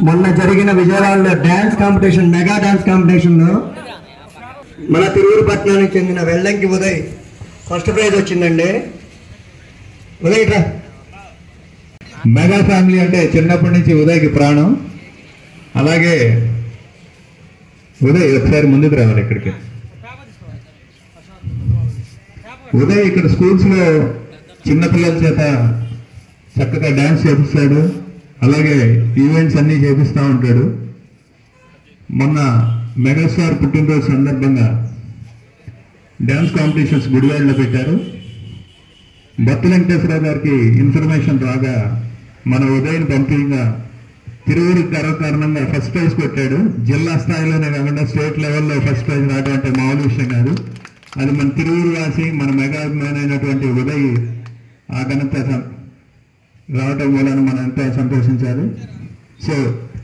మొన్న జరిగిన విజయవాడలో డ్యాన్స్ కాంపిటీషన్ మెగా డ్యాన్స్ కాంపిటీషన్లో మన తిరువురు పట్టణానికి చెందిన వెల్లంకి ఉదయ్ ఫస్ట్ ప్రైజ్ వచ్చిందండి ఉదయ్ రా మెగా ఫ్యామిలీ అంటే చిన్నప్పటి నుంచి ఉదయ్కి ప్రాణం అలాగే ఉదయ్ ఒకసారి ముందుకు రావాలి ఇక్కడికి ఉదయ్ ఇక్కడ స్కూల్స్ లో చిన్నపిల్లల చేత చక్కగా డాన్స్ చేపిస్తాడు అలాగే ఈవెంట్స్ అన్ని చేపిస్తూ ఉంటాడు మొన్న మెగాస్టార్ పుట్టినరోజు సందర్భంగా డ్యాన్స్ కాంపిటీషన్స్ గుడివాడలో పెట్టారు భక్తి వెంకటేశ్వరరావు గారికి ఇన్ఫర్మేషన్ రాగా మన ఉదయం పంపిగా తిరువురు గర్వ కారణంగా ఫస్ట్ ప్రైజ్ కొట్టాడు జిల్లా స్థాయిలోనే కాకుండా స్టేట్ లెవెల్లో ఫస్ట్ ప్రైజ్ రావడం అంటే మామూలు విషయం కాదు అది మన తిరువురు వాసి మన మెగా అభిమాని అయినటువంటి ఉదయ్ ఆ ఘనత సం- రావటం వలన మనం ఎంతో సంతోషించాలి సో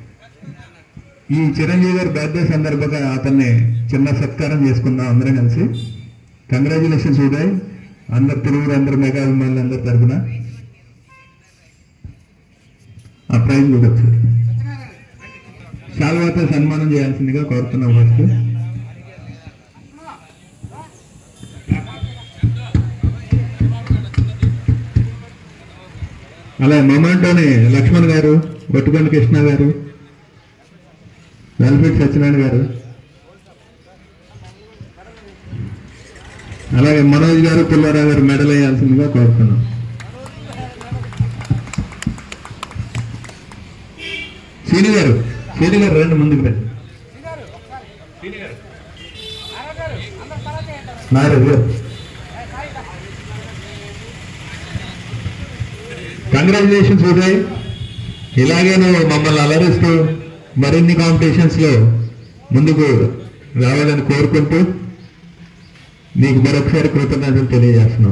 ఈ చిరంజీవి గారి బర్త్డే సందర్భంగా అతన్ని చిన్న సత్కారం చేసుకుందాం అందరం కలిసి కంగ్రాచులేషన్స్ ఉదయ్ అందరు తిరుగురు అందరు మెగా అభిమానులు అందరి తరఫున ఆ ప్రైజ్ కూడా వచ్చారు శాల్వాతో సన్మానం చేయాల్సిందిగా కోరుతున్నాం ఫస్ట్ అలా మొమెంటోని లక్ష్మణ్ గారు గొట్టుకొండ కృష్ణ గారు వెల్ఫేట్ సత్యనారాయణ గారు అలాగే మనోజ్ గారు పుల్లారావు గారు మెడల్ వేయాల్సిందిగా కోరుతున్నాం శ్రీని గారు శ్రీని గారు రండి ముందుకు రండి నారాజు గారు కంగ్రాచులేషన్స్ ఉదయ్ ఇలాగే నువ్వు మమ్మల్ని అలరిస్తూ మరిన్ని కాంపిటీషన్స్ లో ముందుకు రావాలని కోరుకుంటూ నీకు మరొకసారి కృతజ్ఞతలు తెలియజేస్తున్నాం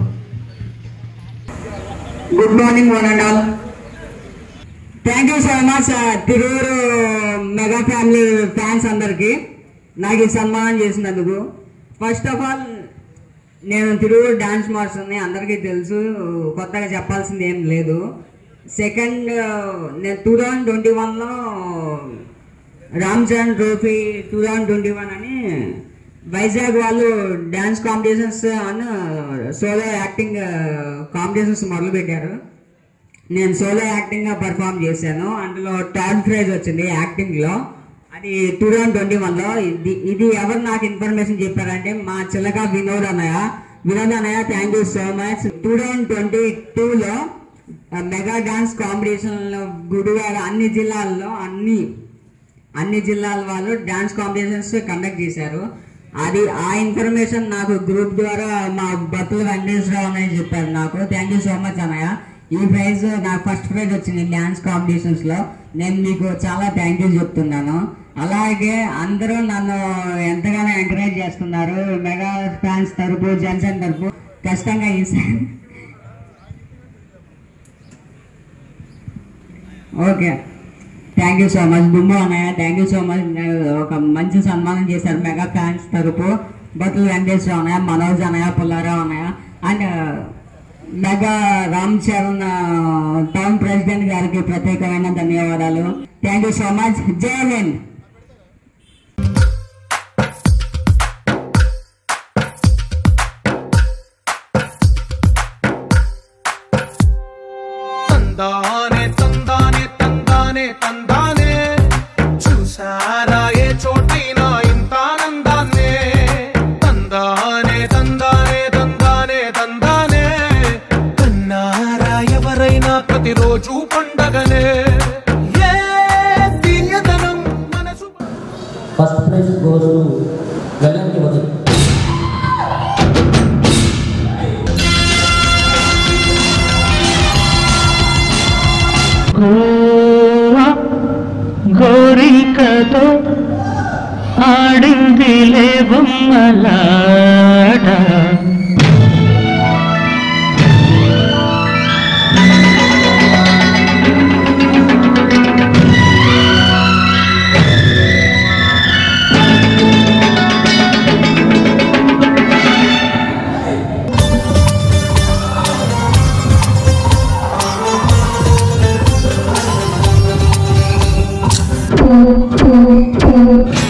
good morning one and all thank you so much తిరూరు మెగా ఫ్యామిలీ ఫ్యాన్స్ అందరికి నాకు ఈ సన్మానం చేసినందుకు ఫస్ట్ ఆఫ్ ఆల్ నేను తిరువురు డాన్స్ మాస్టర్ని అందరికీ తెలుసు కొత్తగా చెప్పాల్సింది ఏం లేదు సెకండ్ నేను టూ థౌజండ్ ట్వంటీ వన్లో Ram Charan trophy two thousand twenty one అని వైజాగ్ వాళ్ళు డ్యాన్స్ కాంపిటీషన్స్ అని సోలో యాక్టింగ్ కాంపిటీషన్స్ మొదలు పెట్టారు నేను సోలో యాక్టింగ్ గా పర్ఫామ్ చేశాను అందులో థర్డ్ ప్రైజ్ వచ్చింది యాక్టింగ్ లో అది టూ థౌజండ్ ట్వంటీ వన్ లో ఇది ఇది ఎవరు నాకు ఇన్ఫర్మేషన్ చెప్పారంటే మా చిలక వినోద్ అన్నయ్య వినోద్ అన్నయ్య thank you so much two thousand twenty two లో మెగా డాన్స్ కాంపిటీషన్ గుడివాడ అన్ని జిల్లాల్లో అన్ని అన్ని జిల్లాల వాళ్ళు డాన్స్ కాంపిటీషన్స్ కండక్ట్ చేశారు అది ఆ ఇన్ఫర్మేషన్ నాకు గ్రూప్ ద్వారా మా బతుల వెంకటేశ్వరరావు అన్నయ్య చెప్పారు నాకు థ్యాంక్ యూ సో మచ్ అన్నయ్య ఈ ప్రైజ్ నాకు ఫస్ట్ ప్రైజ్ వచ్చింది డాన్స్ కాంపిటీషన్స్ లో నేను మీకు చాలా థ్యాంక్ యూ చెప్తున్నాను అలాగే అందరూ నన్ను ఎంతగానో ఎంకరేజ్ చేస్తున్నారు మెగా ఫ్యాన్స్ తరపు జన్సన్ తరపు ఖచ్చితంగా ఈసారి okay thank you so much బుమ్మ అన్నయ్య థ్యాంక్ యూ సో మచ్ ఒక మంచి సన్మానం చేశారు మెగా ఫ్యాన్స్ తరపు బతులు వెంకటేశ్వర అన్నయ్య మనోజ్ అన్నయ్య పుల్లారావు అన్నయ్య and mega Ram Charan town president గారికి ప్రత్యేకమైన ధన్యవాదాలు థ్యాంక్ యూ సో మచ్ జై హింద్ తందానే తందానే తందానే తందానే చూసారా ఏ చోటైనా ఇంత ఆనందాన్నే తందానే తందానే తందానే తందానే కన్నారా ఎవరైనా ప్రతిరోజు పండగనే ఏ తీయదనం మనసు ఫస్ట్ ప్రైజ్ గోస్ టు వెలంకి వదల్ కోరికతో ఆడిందిలే బొమ్మలాట తందానే